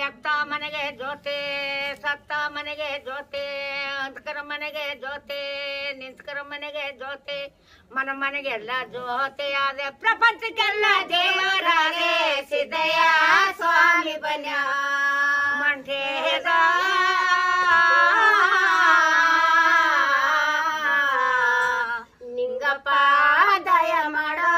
ಎತ್ತ ಮನೆಗೆ ಜೋತೆ ಸತ್ತ ಮನೆಗೆ ಜೋತೆ ಅಂತ್ಕರ ಮನೆಗೆ ಜೋತೆ ನಿಂತ್ಕರ ಮನೆಗೆ ಜೋತೆ ಮನ ಮನೆಗೆಲ್ಲ ಜೋತೆ ಆದೆ ಪ್ರಪಂಚಕ್ಕೆಲ್ಲ ದೇವರಾದೆ ಸಿದ್ದಯ್ಯ ಸ್ವಾಮಿ ಬನ್ಯ ಮಂಡ್ಯದ ನಿಂಗಪ್ಪ ದಯ ಮಾಡೋ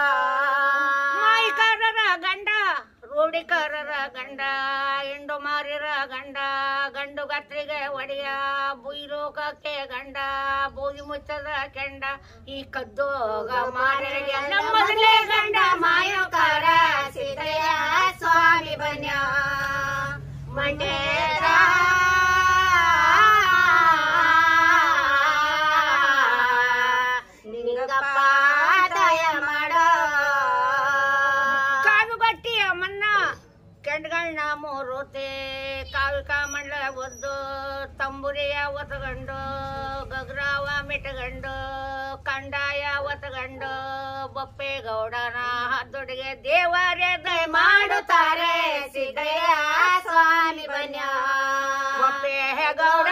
ಮಾಯಿಕಾರರ ಗಂಡ ರೂಢಿಕಾರರ ಗಂಡ ಎಂಡು ಮಾರಿರ ಗಂಡ ಗಂಡು ಗತ್ರಿಗೆ ಒಡೆಯ ಬುಯ್ರೋಕಕ್ಕೆ ಗಂಡ ಬೂದಿ ಮುಚ್ಚದ ಕೆಂಡ ಈ ಕದ್ದೋಗ ಮಾರಿಗೆ ನಮ್ಮ ಮೊದಲೇ ಗಂಡ ಮಾಯೋಕಾರ ಸಿದ್ದಯ್ಯ ಸ್ವಾಮಿ ಬನ್ಯ ಮಂಡ್ಯದ ನಿಂಗಪ್ಪ ದಯ ಮಾಡೋ ಕಾಲು ಗಟ್ಟಿಯ ಮನ್ನ ಕೆಂಡ್ಗಳ್ನ ಮೂರುತೆ ಕಾವಿಕ ಮಂಡ್ಲ ಒದ್ದು ತಂಬುರಿಯ ಒತ್ತಗಂಡು ಗಗ್ರಾವ ಮಿಟಗಂಡು ಕಂಡಾಯ ಒತ್ತಗಂಡು ಬಪ್ಪೆ ಗೌಡನ ಹದ್ದೊಡಿಗೆ ದೇವರೇ ದಯ ಮಾಡುತ್ತಾರೆ ಸಿದ್ದಯ್ಯ ಸ್ವಾಮಿ ಬನ್ಯ ಬಪ್ಪೆ ಗೌಡ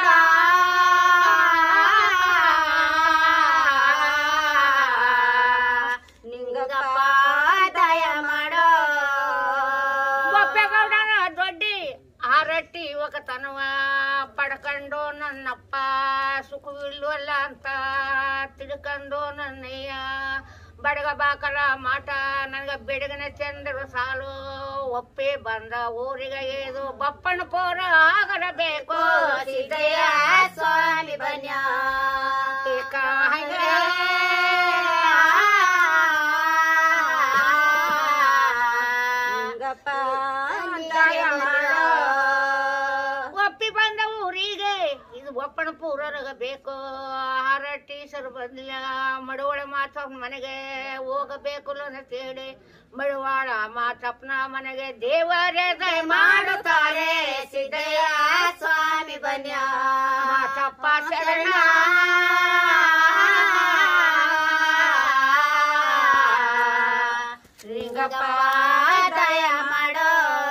ನಿಂಗಪ್ಪ ದಯ ಮಾಡೋ ಬಪ್ಪೆಗೌಡನ ದೊಡ್ಡಿ ಆರಟ್ಟಿ ಒಕತನವ ಪಡ್ಕೊಂಡು ನನ್ನಪ್ಪ ಸುಖವಿಲ್ವಲ್ಲ ಅಂತ ತಿಳ್ಕೊಂಡು ನನ್ನಯ್ಯ ಬಡಗ ಬಾಕಲ ಮಾಟ ನನಗ ಬೆಡಗನ ಚಂದ್ರ ಸಾಲು ಒಪ್ಪೆ ಬಂದ ಊರಿಗೆ ಏದು ಬಪ್ಪನ ಪೋರ ಆಗರಬೇಕು ಸಿದ್ದಯ್ಯ ಸ್ವಾಮಿ ಬನ್ಯ ಏಕ ಹಂಗೆ ನಿಂಗಪ್ಪ ದಯ ಮಾಡೋ ಒಪ್ಪಿ ಬಂದ ಊರಿಗೆ ಇದು ಒಪ್ಪನ ಪೂರರಗ ಬೇಕು ಹಾರಟ್ಟಿ ಸರ್ ಬಂದಿಲ್ಲ ಮಡವಳ ಮಾತಪ್ಪನ ಮನೆಗೆ ಹೋಗಬೇಕು ಅಂತೇಳಿ ಮಡವಾಳ ಮಾತಪ್ಪನ ಮನೆಗೆ ದೇವರೇ ದಯ ಮಾಡುತ್ತಾರೆ ಸಿದ್ದಯ್ಯ ಸ್ವಾಮಿ ಬನ್ಯ ಮಾತಪ್ಪ ಶರಣ ನಿಂಗಪ್ಪ ದಯ ಮಾಡೋ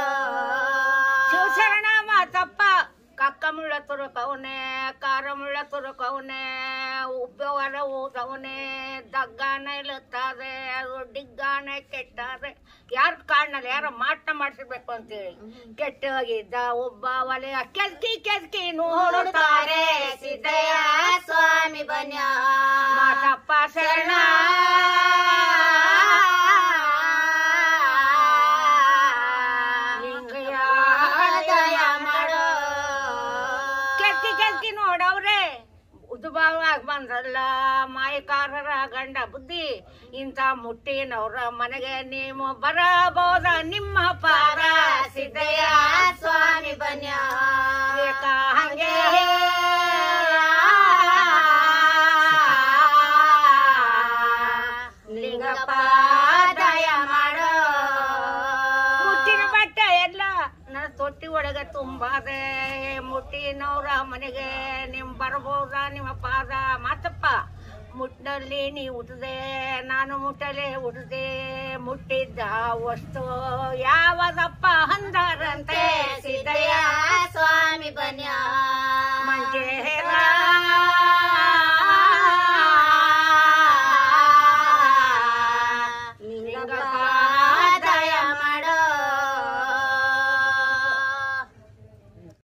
ಶಿವಶರಣ ಮಾತಪ್ಪ ಕಕ್ಕ ಮುಳ್ಳ ತುರುಕವನೆ ಕಾರ ಮುಳ್ಳ ತುರುಕವನೆ ಉಬ್ಬವರ ಊದವನೆ ದಗ್ಗಾನ ಇಳುತ್ತದೆ ಡಿಗ್ಗಾನ ಕೆಟ್ಟದೆ ಯಾರು ಕಾರಣಲ್ಲ ಯಾರ ಮಾಟ ಮಾಡಿಸ್ಬೇಕು ಅಂತೇಳಿ ಕೆಟ್ಟೋಗಿದ್ದ ಒಬ್ಬ ಒಲೆ ಕೆಲ್ಕಿ ಕೆಲ್ಕಿ ನೋಡುತ್ತಾರೆ ನೋಡುತ್ತಾರೆ ಸಿದ್ದಯ್ಯ ಸ್ವಾಮಿ ಬನ್ಯ ಮಾತಪ್ಪ ಶರಣ ಲಿಂಗಯ್ಯ ದಯ ಮಾಡೋ ಕೆಲ್ಕಿ ಕೆಲ್ಕಿ ನೋಡವ್ರೆ ಉದ್ಭವ ಬಂದ್ರಲ್ಲ ಮಾಯಕಾರರ ಗಂಡ ಬುದ್ಧಿ ಇಂಥ ಮುಟ್ಟಿನವ್ರ ಮನೆಗೆ ನೀವು ಬರಬಹುದ ನಿಮ್ಮ ಪಾರ ಸಿದ್ದಯ್ಯ ಸ್ವಾಮಿ ಬನ್ಯ ಏಕ ಹಂಗೆ ಲಿಂಗಪ್ಪ ದಯ ಮಾಡೋ ಮುಟ್ಟಿನ ಬಟ್ಟೆ ಎಲ್ಲ ನನ್ನ ತೊಟ್ಟಿ ಒಳಗೆ ತುಂಬಾದೆ ಮುಟ್ಟಿನವ್ರ ಮನೆಗೆ ನಿಮ್ ಬರಬಹುದ ನಿಮ್ಮ ಪಾದ ಮಾತಪ್ಪ ಮುಟ್ಟಲ್ಲಿ ನೀ ಉಟ್ದೆ ನಾನು ಮುಟ್ಟಲೆ ಉಟ್ದೆ ಮುಟ್ಟಿದ್ದ ವಸ್ತು ಯಾವದಪ್ಪ ಅಂದಾರಂತೆ ಸಿದ್ದಯ್ಯ